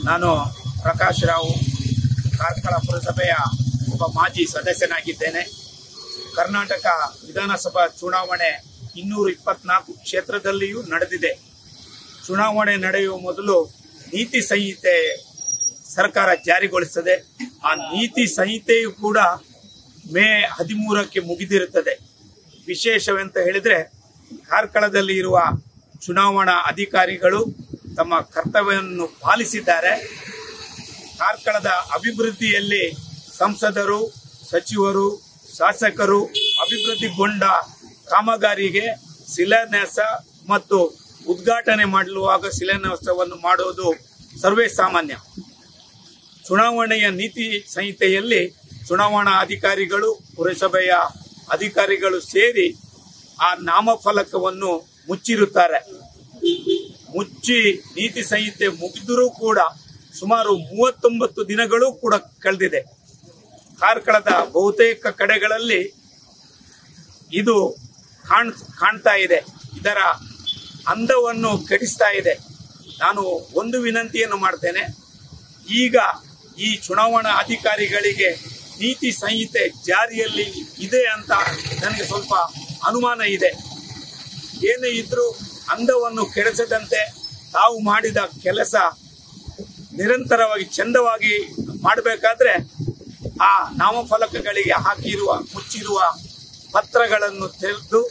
ನಾನು ಪ್ರಕಾಶ್ ರಾವ್ ಕಾರ್ಕಳ ಪುರಸಭೆಯ ಒಬ್ಬ ಮಾಜಿ ಸದಸ್ಯನಾಗಿದ್ದೇನೆ ಕರ್ನಾಟಕ ವಿಧಾನಸಭಾ ಚುನಾವಣೆ ಇನ್ನೂರ ಇಪ್ಪತ್ನಾಲ್ಕು ಕ್ಷೇತ್ರದಲ್ಲಿಯೂ ನಡೆದಿದೆ ಚುನಾವಣೆ ನಡೆಯುವ ಮೊದಲು ನೀತಿ ಸಂಹಿತೆ ಸರ್ಕಾರ ಜಾರಿಗೊಳಿಸುತ್ತದೆ ಆ ನೀತಿ ಸಂಹಿತೆಯು ಕೂಡ ಮೇ ಹದಿಮೂರಕ್ಕೆ ಮುಗಿದಿರುತ್ತದೆ ವಿಶೇಷವೆಂತ ಹೇಳಿದ್ರೆ ಕಾರ್ಕಳದಲ್ಲಿ ಇರುವ ಚುನಾವಣಾ ಅಧಿಕಾರಿಗಳು ತಮ್ಮ ಕರ್ತವ್ಯವನ್ನು ಪಾಲಿಸಿದ್ದಾರೆ ಕಾರ್ಕಳದ ಅಭಿವೃದ್ಧಿಯಲ್ಲಿ ಸಂಸದರು ಸಚಿವರು ಶಾಸಕರು ಅಭಿವೃದ್ಧಿಗೊಂಡ ಕಾಮಗಾರಿಗೆ ಶಿಲಾನ್ಯಾಸ ಮತ್ತು ಉದ್ಘಾಟನೆ ಮಾಡಲುವಾಗ ಶಿಲಾನ್ಯಾಸವನ್ನು ಮಾಡುವುದು ಸರ್ವೇ ಸಾಮಾನ್ಯ ಚುನಾವಣೆಯ ನೀತಿ ಸಂಹಿತೆಯಲ್ಲಿ ಚುನಾವಣಾ ಅಧಿಕಾರಿಗಳು ಪುರಸಭೆಯ ಅಧಿಕಾರಿಗಳು ಸೇರಿ ಆ ನಾಮಫಲಕವನ್ನು ಮುಚ್ಚಿರುತ್ತಾರೆ ಮುಚ್ಚಿ ನೀತಿ ಸಂಹಿತೆ ಮುಗಿದರೂ ಕೂಡ ಸುಮಾರು ಮೂವತ್ತೊಂಬತ್ತು ದಿನಗಳು ಕೂಡ ಕಳೆದಿದೆ ಕಾರ್ಕಳದ ಬಹುತೇಕ ಕಡೆಗಳಲ್ಲಿ ಇದು ಕಾಣ್ ಕಾಣ್ತಾ ಇದೆ ಇದರ ಅಂದವನ್ನು ಕೆಡಿಸ್ತಾ ಇದೆ ನಾನು ಒಂದು ವಿನಂತಿಯನ್ನು ಮಾಡ್ತೇನೆ ಈಗ ಈ ಚುನಾವಣಾ ಅಧಿಕಾರಿಗಳಿಗೆ ನೀತಿ ಸಂಹಿತೆ ಜಾರಿಯಲ್ಲಿ ಇದೆ ಅಂತ ನನಗೆ ಸ್ವಲ್ಪ ಅನುಮಾನ ಇದೆ ಏನೇ ಇದ್ರೂ ಅಂದವನ್ನು ಕೆಡಿಸದಂತೆ ತಾವು ಮಾಡಿದ ಕೆಲಸ ನಿರಂತರವಾಗಿ ಚಂದವಾಗಿ ಮಾಡಬೇಕಾದ್ರೆ ಆ ನಾಮಫಲಕಗಳಿಗೆ ಹಾಕಿರುವ ಮುಚ್ಚಿರುವ ಪತ್ರಗಳನ್ನು ತೆರೆದು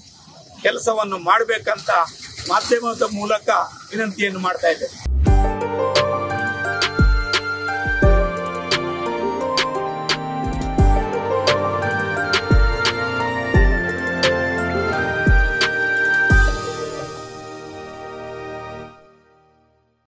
ಕೆಲಸವನ್ನು ಮಾಡಬೇಕಂತ ಮಾಧ್ಯಮದ ಮೂಲಕ ವಿನಂತಿಯನ್ನು ಮಾಡ್ತಾ ಇದ್ದೇನೆ